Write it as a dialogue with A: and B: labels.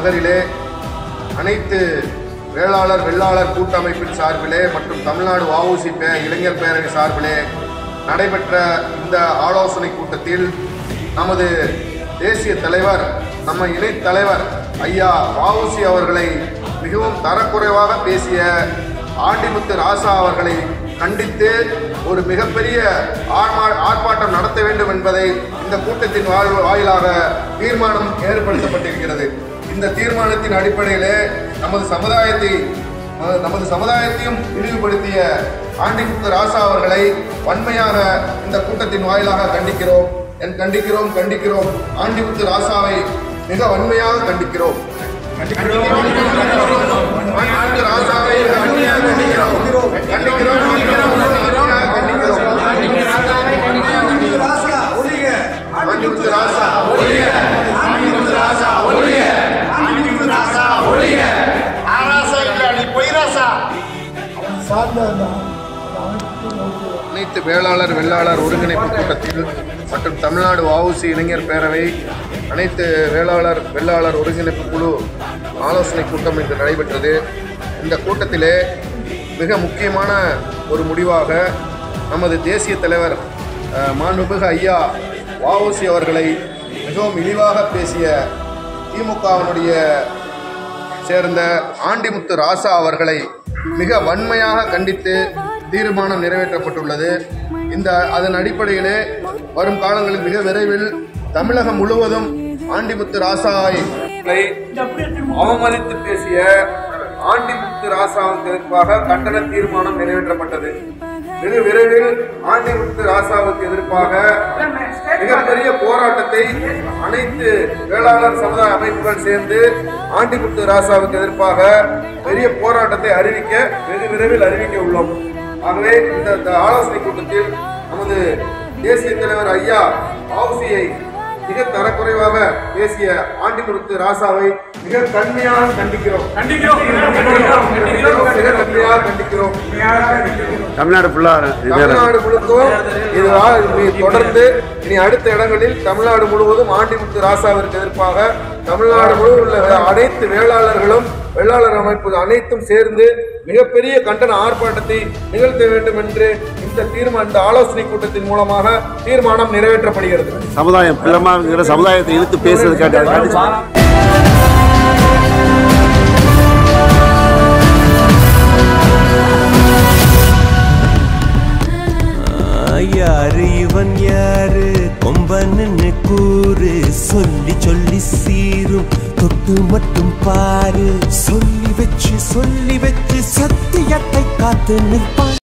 A: நகரிலே அனைத்து வேளாளர் வெள்ளாளர் கூட்டமைப்பின் சார்பிலே மற்றும் தமிழ்நாடு வஉசி பே இளைஞர் பேரவை சார்பிலே நடைபெற்ற இந்த ஆலோசனை கூட்டத்தில் நமது தேசிய தலைவர் நம்ம இணைத் தலைவர் ஐயா வஉசி அவர்களை மிகவும் தரக்குறைவாக பேசிய ஆண்டிமுத்து ராசா அவர்களை கண்டித்து ஒரு மிகப்பெரிய ஆர்மா- ஆர்ப்பாட்டம் நடத்த வேண்டும் என்பதை இந்த கூட்டத்தின் வாயில்- வாயிலாக தீர்மானம் ஏற்படுத்தப்பட்டிருக்கிறது இந்த தீர்மானத்தின் அடிப்படையிலே நமது சமுதாயத்தை அஹ், நமது சமுதாயத்தையும் இழிவுபடுத்திய ஆண்டிமுத்து ராசா அவர்களை வன்மையாக இந்த கூட்டத்தின் வாயிலாக கண்டிக்கிறோம் என் கண்டிக்கிறோம் கண்டிக்கிறோம் ஆண்டிமுத்து ராசாவை மிக வன்மையாக கண்டிக்கிறோம் ஆண்டிமுத்து ராசாவை மிக வன்மையாக கண்டிக்கிறோம் கண்டிக்கிறோம் கண்டிக்கிறோம் வன்மையாக கண்டிக்கிறோம் ஆண்டிமுத்து ராசா
B: ஆராசா இல்ல நீ பொய்ராசா
A: அனைத்து வேளாளர் வெள்ளாளர் ஒருங்கிணைப்பு கூட்டத்தில் மற்றும் தமிழ்நாடு வஉசி இளைஞர் பேரவை அனைத்து வேளாளர் வெள்ளாளர் ஒருங்கிணைப்பு குழு ஆலோசனை கூட்டம் இன்று நடைபெற்றது இந்த கூட்டத்திலே மிக முக்கியமான ஒரு முடிவாக நமது தேசிய தலைவர் அஹ், மாண்புமிகு ஐயா வஉசி அவர்களை மிகவும் இழிவாக பேசிய திமுகவினுடைய சேர்ந்த ஆண்டிமுத்து ராசா அவர்களை மிக வன்மையாக கண்டித்து தீர்மானம் நிறைவேற்றப்பட்டுள்ளது இந்த அதன் அடிப்படையிலே வரும் காலங்களில் மிக விரைவில் தமிழகம் முழுவதும் ஆண்டிமுத்து ராசாவை அவமதித்து பேசிய ஆண்டிமுத்து ராசாவுக்கு எதிர்ப்பாக கண்டன தீர்மானம் நிறைவேற்றப்பட்டது வெகு விரைவில் ஆண்டிமுத்து ராசாவுக்கு எதிர்ப்பாக மிகப்பெரிய போராட்டத்தை அனைத்து வேளாளர் சமுதாய அமைப்புகள் சேர்ந்து ஆண்டிமுத்து ராசாவுக்கு எதிர்ப்பாக பெரிய போராட்டத்தை அறிவிக்க வெகு விரைவில் அறிவிக்க உள்ளோம் ஆகவே இந்த இந்த ஆலோசனை கூட்டத்தில் நமது தேசிய தலைவர் ஐயா ஆவுசியை மிக தரக்குறைவாக பேசிய ஆண்டிமுத்து ராசாவை மிக கடுமையாக கண்டிக்கிறோம் மிக கடுமையாக கண்டிக்கிறோம்
C: தமிழ்நாடு ஃபுல்லாக
A: தமிழ்நாடு முழுக்கும் இது வா- இனி தொடர்ந்து இனி அடுத்த இடங்களில் தமிழ்நாடு முழுவதும் ஆண்டிமுத்து ராசாவிற்கு எதிர்ப்பாக தமிழ்நாடு முழுவதும் உள்ள அனைத்து வேளாளர்களும் வேளாளர் அமைப்பு அனைத்தும் சேர்ந்து மிகப்பெரிய கண்டன ஆர்ப்பாட்டத்தை நிகழ்த்த வேண்டும் என்று இந்த தீர்மானம் இந்த ஆலோசனை கூட்டத்தின் மூலமாக தீர்மானம் நிறைவேற்றப்படுகிறது
C: சமுதாயம் பிள்ளமாங்கிற சமுதாயத்தை இழுத்து பேசுறதுக்காண்டி அதை கண்டிச்சு
D: ஆ, யாரு இவன் யாரு கொம்பன்னு கூறு சொல்லி சொல்லி சீரும் தொட்டு மட்டும் பாரு சொல்லி வச்சு சொல்லி வச்சு சத்தியத்தை காத்து நிற்பான்